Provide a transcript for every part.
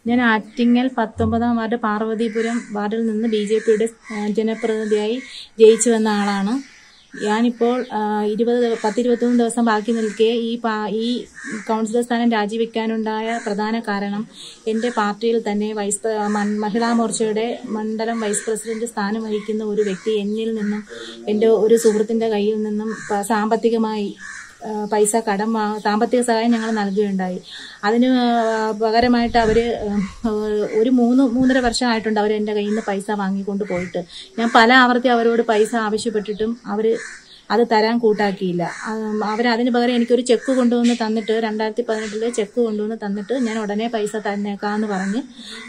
ഞാൻ ആറ്റിങ്ങൽ പത്തൊമ്പതാം വാർഡ് പാർവതിപുരം വാർഡിൽ നിന്ന് ബി ജെ പിയുടെ ജനപ്രതിനിധിയായി ജയിച്ചു വന്ന ആളാണ് ഞാനിപ്പോൾ ആ, ഇരുപത് ദിവ- പത്തിരുപത്തൊന്ന് ദിവസം ബാക്കി നിൽക്കെ ഈ പാ ഈ കൗൺസിലർ സ്ഥാനം രാജിവെക്കാനുണ്ടായ പ്രധാന കാരണം എൻ്റെ പാർട്ടിയിൽ തന്നെ വൈസ് പ്ര- മൺ- മഹിളാ മോർച്ചയുടെ മണ്ഡലം വൈസ് പ്രസിഡന്റ് സ്ഥാനം വഹിക്കുന്ന ഒരു വ്യക്തി എന്നിൽ നിന്നും എൻ്റെ ഒരു സുഹൃത്തിൻ്റെ കയ്യിൽ നിന്നും പ- സാമ്പത്തികമായി ആ, പൈസ കടം വാ- സാമ്പത്തിക സഹായം ഞങ്ങൾ നൽകുകയുണ്ടായി അതിന് ആ, പകരമായിട്ട് അവർ ഒരു മൂന്ന് മൂന്നര വർഷമായിട്ടുണ്ട് അവർ എൻ്റെ കയ്യിൽ നിന്ന് പൈസ വാങ്ങിക്കൊണ്ട് പോയിട്ട് ഞാൻ പല ആവർത്തി അവരോട് പൈസ ആവശ്യപ്പെട്ടിട്ടും അവർ അത് തരാൻ കൂട്ടാക്കിയില്ല അവർ അതിന് പകരം എനിക്കൊരു ചെക്ക് കൊണ്ടുവന്ന് തന്നിട്ട് രണ്ടായിരത്തി പതിനെട്ടില് ചെക്ക് കൊണ്ടുവന്ന് തന്നിട്ട് ഞാൻ ഉടനെ പൈസ തന്നേക്കാന്ന് പറഞ്ഞ്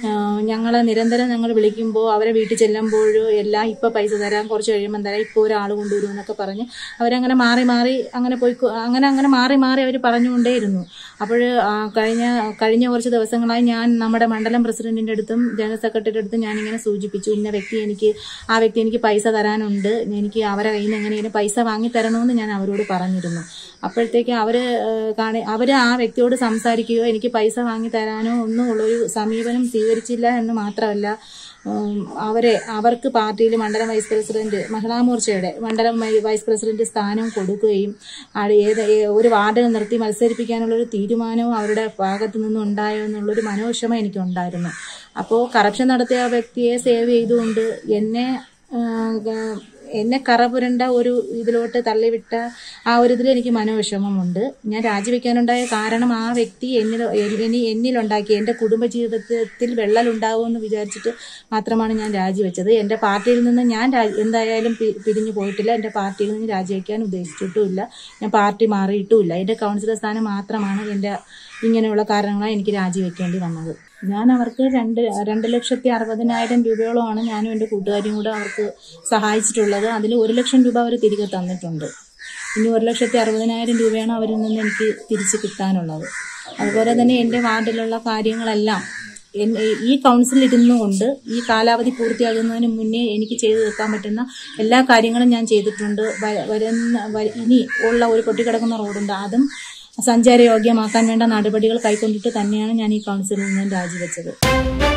ഞങ്ങൾ നിരന്തരം ഞങ്ങൾ വിളിക്കുമ്പോൾ അവരെ വീട്ടിൽ ചെല്ലുമ്പോഴും എല്ലാം ഇപ്പം പൈസ തരാം കുറച്ച് കഴിയുമ്പോൾ തരാം ഇപ്പോൾ ഒരാൾ കൊണ്ടുവരും എന്നൊക്കെ പറഞ്ഞ് അവരങ്ങനെ മാറി മാറി അങ്ങനെ പോയി അങ്ങനെ അങ്ങനെ മാറി മാറി അവർ പറഞ്ഞുകൊണ്ടേയിരുന്നു അപ്പോൾ കഴിഞ്ഞ കഴിഞ്ഞ കുറച്ച് ദിവസങ്ങളായി ഞാൻ നമ്മുടെ മണ്ഡലം പ്രസിഡന്റിന്റെ അടുത്തും ജനറൽ സെക്രട്ടറിയുടെ അടുത്തും ഞാനിങ്ങനെ സൂചിപ്പിച്ചു ഇന്ന വ്യക്തി എനിക്ക് ആ വ്യക്തി എനിക്ക് പൈസ തരാനുണ്ട് എനിക്ക് അവരെ കയ്യിൽ നിന്ന് എങ്ങനെയും പൈസ വാങ്ങി തരണമെന്ന് ഞാൻ അവരോട് പറഞ്ഞിരുന്നു അപ്പോഴത്തേക്ക് അവര് ഏഹ്, കാണി അവര് ആ വ്യക്തിയോട് സംസാരിക്കുകയോ എനിക്ക് പൈസ വാങ്ങി തരാനോ ഒന്നും ഉള്ളൊരു സമീപനം സ്വീകരിച്ചില്ല എന്ന് മാത്രമല്ല ഉം, അവരെ അവർക്ക് പാർട്ടിയിൽ മണ്ഡലം വൈസ് പ്രസിഡന്റ് മഹിളാ മോർച്ചയുടെ മണ്ഡലം വൈ- വൈസ് പ്രസിഡന്റ് സ്ഥാനം കൊടുക്കുകയും അത് ഏത് ഏ- ഒരു വാർഡിൽ നിർത്തി മത്സരിപ്പിക്കാനുള്ള ഒരു തീരുമാനവും അവരുടെ ഭാഗത്തു നിന്നും ഉണ്ടായോ എന്നുള്ളൊരു മനോക്ഷമ എനിക്കുണ്ടായിരുന്നു അപ്പോൾ കറപ്ഷൻ നടത്തിയ ആ വ്യക്തിയെ സേവ് ചെയ്തുകൊണ്ട് എന്നെ ആ, ഗ- എന്നെ കറപുരണ്ട ഒരു ഇതിലോട്ട് തള്ളിവിട്ട ആ ഒരു ഇതിൽ എനിക്ക് മനോവിഷമമുണ്ട് ഞാൻ രാജിവെക്കാനുണ്ടായ കാരണം ആ വ്യക്തി എന്നിൽ ഇനി എന്നിലുണ്ടാക്കി എൻ്റെ കുടുംബജീവിതത്തിൽ വെള്ളൽ ഉണ്ടാവുമെന്ന് വിചാരിച്ചിട്ട് മാത്രമാണ് ഞാൻ രാജിവെച്ചത് എൻ്റെ പാർട്ടിയിൽ നിന്ന് ഞാൻ രാ- എന്തായാലും പി- പിരിഞ്ഞു പോയിട്ടില്ല എൻ്റെ പാർട്ടിയിൽ നിന്ന് രാജിവെക്കാൻ ഉദ്ദേശിച്ചിട്ടുമില്ല ഞാൻ പാർട്ടി മാറിയിട്ടുമില്ല എൻ്റെ കൗൺസിലർ സ്ഥാനം മാത്രമാണ് എൻ്റെ ഇങ്ങനെയുള്ള കാരണങ്ങളാണ് എനിക്ക് രാജിവെക്കേണ്ടി വന്നത് ഞാൻ അവർക്ക് രണ്ട് രണ്ട് ലക്ഷത്തി അറുപതിനായിരം രൂപയോളമാണ് ഞാനും എൻ്റെ കൂട്ടുകാരിയും കൂടെ അവർക്ക് സഹായിച്ചിട്ടുള്ളത് അതിൽ ഒരു ലക്ഷം രൂപ അവർ തിരികെ തന്നിട്ടുണ്ട് ഇനി ഒരു ലക്ഷത്തി അറുപതിനായിരം രൂപയാണ് അവരിൽ നിന്ന് എനിക്ക് തിരിച്ച് കിട്ടാനുള്ളത് അതുപോലെ തന്നെ എൻ്റെ വാർഡിലുള്ള കാര്യങ്ങളെല്ലാം എൻ- ഈ കൗൺസിലിൽ ഇരുന്നുകൊണ്ട് ഈ കാലാവധി പൂർത്തിയാകുന്നതിന് മുന്നേ എനിക്ക് ചെയ്തു തീർക്കാൻ പറ്റുന്ന എല്ലാ കാര്യങ്ങളും ഞാൻ ചെയ്തിട്ടുണ്ട് വ- വരുന്ന വ- ഇനി ഉള്ള ഒരു പൊട്ടിക്കിടക്കുന്ന റോഡുണ്ട് അതും സഞ്ചാരയോഗ്യമാക്കാൻ വേണ്ട നടപടികൾ കൈക്കൊണ്ടിട്ട് തന്നെയാണ് ഞാൻ ഈ കൗൺസിലിൽ നിന്ന് രാജിവെച്ചത്